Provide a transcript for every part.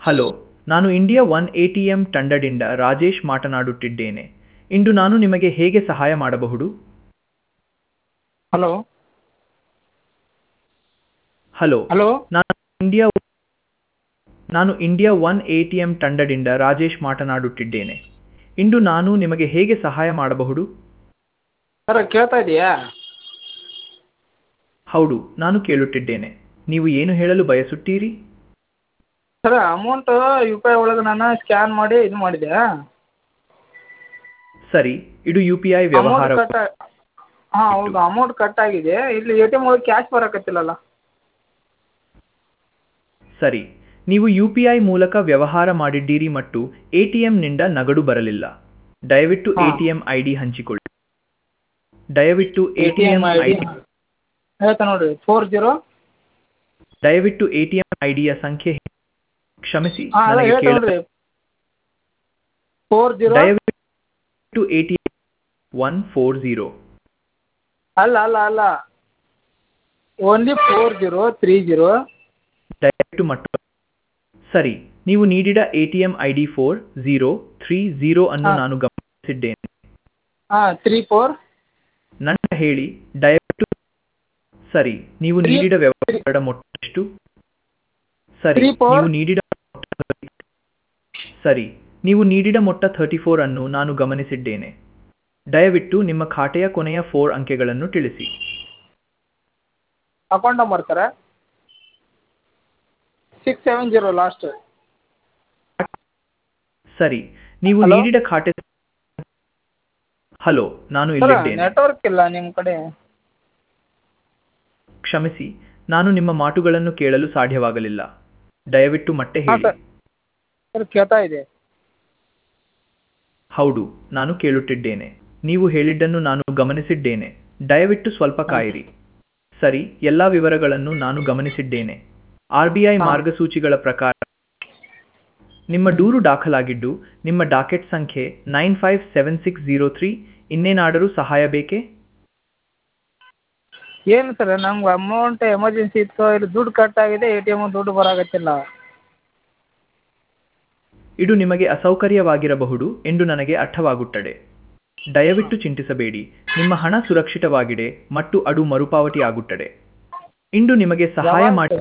Hello ನಾನು India one A T M ತಂಡದಿಂದ ರಾಜೇಶ್ ಮಾತನಾಡುತ್ತಿದ್ದೇನೆ ಇಂದು ನಾನು ನಿಮಗೆ ಹೇಗೆ ಸಹಾಯ ಮಾಡಬಹುದು ಹಲೋ ಹಲೋ ಹಲೋ ನಾನು ಇಂಡಿಯಾ ನಾನು India one A T M ತಂಡದಿಂದ ರಾಜೇಶ್ ಮಾತನಾಡುತ್ತಿದ್ದೇನೆ ಇಂದು ನಾನು ನಿಮಗೆ ಹೇಗೆ ಸಹಾಯ ಮಾಡಬಹುದು ಸರ್ ಕೇಳ್ತಾ ಇದೆಯಾ ಹೌದು ನಾನು ಕೇಳುತ್ತಿದ್ದೇನೆ ನೀವು ಏನು ಹೇಳಲು ಬಯಸುತ್ತೀರಿ sir amount U P I ಒಳಗೆ ನಾನು ಸ್ಕ್ಯಾನ್ ಮಾಡಿ ಇದು ಮಾಡಿದೆ ಸರಿ ಇದು ಯು ಪಿ ಐ ಅಮೌಂಟ್ ವ್ಯವಹಾರ ಕಟ್ ಹಾಂ ಹೌದು ಅಮೌಂಟ್ ಕಟ್ ಆಗಿದೆ ಇಲ್ಲಿ ಎ ಟಿ ಎಮ್ ಒಳಗೆ ಕ್ಯಾಶ್ ಬರಕತ್ತಿಲ್ಲಲ್ಲ ಸರಿ ನೀವು ಯು ಪಿ ಐ ಮೂಲಕ ವ್ಯವಹಾರ ಮಾಡಿದ್ದೀರಿ ಮತ್ತು ಎ ಟಿ ಎಂನಿಂದ ನಗದು ಬರಲಿಲ್ಲ ದಯವಿಟ್ಟು ಎ ಹಾ. ಟಿ ಎಂ ಐ ಡಿ ಹಂಚಿಕೊಳ್ಳಿ ದಯವಿಟ್ಟು A A T T M M I I D ಹೇಳ್ತಾ ನೋಡಿರಿ ಫೋರ್ ಜೀರೋ ದಯವಿಟ್ಟು ಎ ಟಿ ಎಂ ಐ ಡಿಯ ಸಂಖ್ಯೆ ಹೇಳಿ. ಕ್ಷಮಿಸಿ ಹಾಂ ಅದೇ ನನಗೆ ಹೇಳ್ತಾ ಕೇಳ ನೋಡಿರಿ ಫೋರ್ ಜೀರೋ ದಯವಿಟ್ಟು A T M one four zero ಅಲ್ಲ ಅಲ್ಲ ಅಲ್ಲ only four zero three zero ದಯವಿಟ್ಟು ಮಟ್ಟ ಸರಿ ನೀವು ನೀಡಿದ A T M I D four zero three zero ಅನ್ನು ಹಾ. ನಾನು ಗಮನಿಸಿದ್ದೇನೆ ಹಾಂ ತ್ರೀ ಫೋರ್ ನನ್ನ ಹೇಳಿ ದಯವಿಟ್ಟು ಸರಿ ನೀವು Three- ನೀಡಿದ ವ್ಯವಹಾರದ ಮೊತ್ತ ಎಷ್ಟು ಸರಿ Three four- ನೀವು ನೀಡಿದ ಮೊತ್ತ ಸರಿ ನೀವು ನೀಡಿದ ಮೊತ್ತ ಥರ್ಟಿ ಫೋರ್ ಅನ್ನು ನಾನು ಗಮನಿಸಿದ್ದೇನೆ ದಯವಿಟ್ಟು ನಿಮ್ಮ ಖಾತೆಯ ಕೊನೆಯ ಫೋರ್ ಅಂಕೆಗಳನ್ನು ತಿಳಿಸಿ account number sir six seven zero last ಸರಿ ನೀವು Hello? ನೀಡಿದ ಖಾತೆ ಹಲೋ ನಾನು ಸರ್ ಇಲ್ಲಿದ್ದೇನೆ ನೆಟ್ವರ್ಕ್ ಇಲ್ಲ ನಿಮ್ಮ ಕಡೆ ಕ್ಷಮಿಸಿ ನಾನು ನಿಮ್ಮ ಮಾತುಗಳನ್ನು ಕೇಳಲು ಸಾಧ್ಯವಾಗಲಿಲ್ಲ ದಯವಿಟ್ಟು ಮತ್ತೆ ಹಾಂ ಹೇಳಿ ಸರ್ ಸರ್ ಕೇಳ್ತಾ ಇದೆ ಹೌದು ನಾನು ಕೇಳುತ್ತಿದ್ದೇನೆ ನೀವು ಹೇಳಿದ್ದನ್ನು ನಾನು ಗಮನಿಸಿದ್ದೇನೆ ದಯವಿಟ್ಟು ಸ್ವಲ್ಪ ಕಾಯಿರಿ ಸರಿ ಎಲ್ಲಾ ವಿವರಗಳನ್ನು ನಾನು ಗಮನಿಸಿದ್ದೇನೆ ಆರ್ ಬಿ ಐ ಹಾ. ಮಾರ್ಗಸೂಚಿಗಳ ಪ್ರಕಾರ ನಿಮ್ಮ ದೂರು ದಾಖಲಾಗಿದ್ದು ನಿಮ್ಮ ಡಾಕೆಟ್ ಸಂಖ್ಯೆ nine five seven six zero three ಇನ್ನೇನಾದರೂ ಸಹಾಯ ಬೇಕೇ ಏನು ಸರ್ ನಮ್ಗೆ ಅಮೌಂಟ್ ಎಮರ್ಜೆನ್ಸಿ ಇತ್ತು ಇಲ್ಲಿ ದುಡ್ಡು ಕಟ್ ಆಗಿದೆ ಎ ಟಿ ಎಮ್ ದುಡ್ಡು ಬರಾಕತ್ತಿಲ್ಲ ಇದು ನಿಮಗೆ ಅಸೌಕರ್ಯವಾಗಿರಬಹುದು ಎಂದು ನನಗೆ ಅರ್ಥವಾಗುತ್ತದೆ ದಯವಿಟ್ಟು ಚಿಂತಿಸಬೇಡಿ ನಿಮ್ಮ ಹಣ ಸುರಕ್ಷಿತವಾಗಿದೆ ಮತ್ತು ಅದು ಮರುಪಾವತಿ ಆಗುತ್ತದೆ ಇಂದು ನಿಮಗೆ ಸಹಾಯ ಮಾಡಿ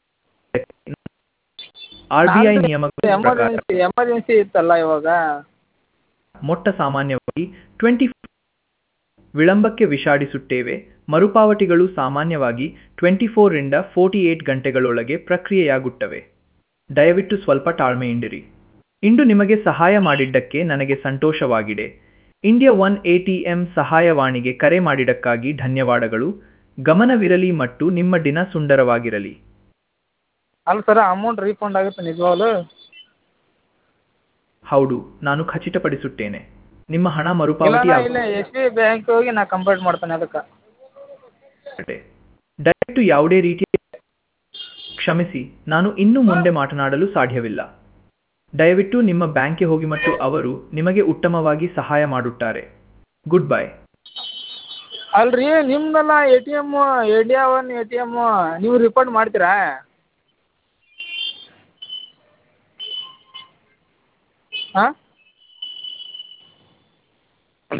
ಆರ್ ಬಿ ಐ ನಿಯಮಗಳ ಪ್ರಕಾರ ಎಮರ್ಜೆನ್ಸಿ ಎಮರ್ಜೆನ್ಸಿ ಇತ್ತಲ್ಲ ಇವಾಗ ಮೊಟ್ಟ ಸಾಮಾನ್ಯವಾಗಿ ಟ್ವೆಂಟಿ ವಿಳಂಬಕ್ಕೆ ವಿಷಾಡಿಸುತ್ತೇವೆ ಮರುಪಾವತಿಗಳು ಸಾಮಾನ್ಯವಾಗಿ ಟ್ವೆಂಟಿ ಫೋರ್ರಿಂದ ಫೋರ್ಟಿ ಏಟ್ ಗಂಟೆಗಳೊಳಗೆ ಪ್ರಕ್ರಿಯೆಯಾಗುತ್ತವೆ ದಯವಿಟ್ಟು ಸ್ವಲ್ಪ ತಾಳ್ಮೆಯಿಂದಿರಿ ಇಂದು ನಿಮಗೆ ಸಹಾಯ ಮಾಡಿದ್ದಕ್ಕೆ ನನಗೆ ಸಂತೋಷವಾಗಿದೆ India one A T M ಸಹಾಯವಾಣಿಗೆ ಕರೆ ಮಾಡಿದ್ದಕ್ಕಾಗಿ ಧನ್ಯವಾದಗಳು ಗಮನವಿರಲಿ ಮತ್ತು ನಿಮ್ಮ ದಿನ ಸುಂದರವಾಗಿರಲಿ ಅಲ್ಲ ಸರ್ ಅಮೌಂಟ್ ರೀಫಂಡ್ ಆಗುತ್ತೆ ನಿಜವಾಗ್ಲು ಹೌದು ನಾನು ಖಚಿತಪಡಿಸುತ್ತೇನೆ ನಿಮ್ಮ ಹಣ ಇಲ್ಲ ಮರುಪಾವತಿ ನಾ ಇಲ್ಲ ಎಸ್ ಬಿ ಐ ಬ್ಯಾಂಕ್ ಹೋಗಿ ನಾ ಕಂಪ್ಲೇಂಟ್ ಮಾಡ್ತೇನೆ ಅದಕ್ಕೆ ಆಗುತ್ತದೆ ದಯವಿಟ್ಟು ಯಾವುದೇ ರೀತಿಯ ಕ್ಷಮಿಸಿ ನಾನು ಇನ್ನು ಮುಂದೆ ಮಾತನಾಡಲು ಸಾಧ್ಯವಿಲ್ಲ ದಯವಿಟ್ಟು ನಿಮ್ಮ ಬ್ಯಾಂಕ್ಗೆ ಹೋಗಿ ಮತ್ತು ಅವರು ನಿಮಗೆ ಉತ್ತಮವಾಗಿ ಸಹಾಯ ಮಾಡುತ್ತಾರೆ ಗುಡ್ ಬೈ ಅಲ್ರಿ ನಿಮ್ದೆಲ್ಲ A T M India one A T M ನೀವು ರಿಫಂಡ್ ಮಾಡ್ತೀರಾ ಹಾಂ